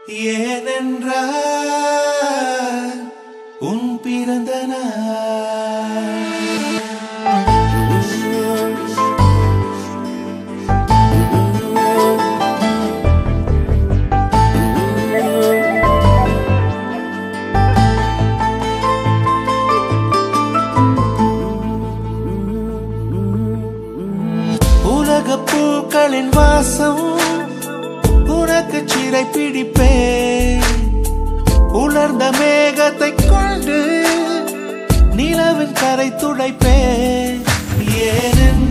ஏனென்றால் உன் பிறந்த நாள் உலக பூக்களின் வாசம் உனக்கு சிறை பிடிப்பேன் உலர்ந்த மேகத்தை கொண்டு நிலவின் கரை துடைப்பேன் ஏனென்றால்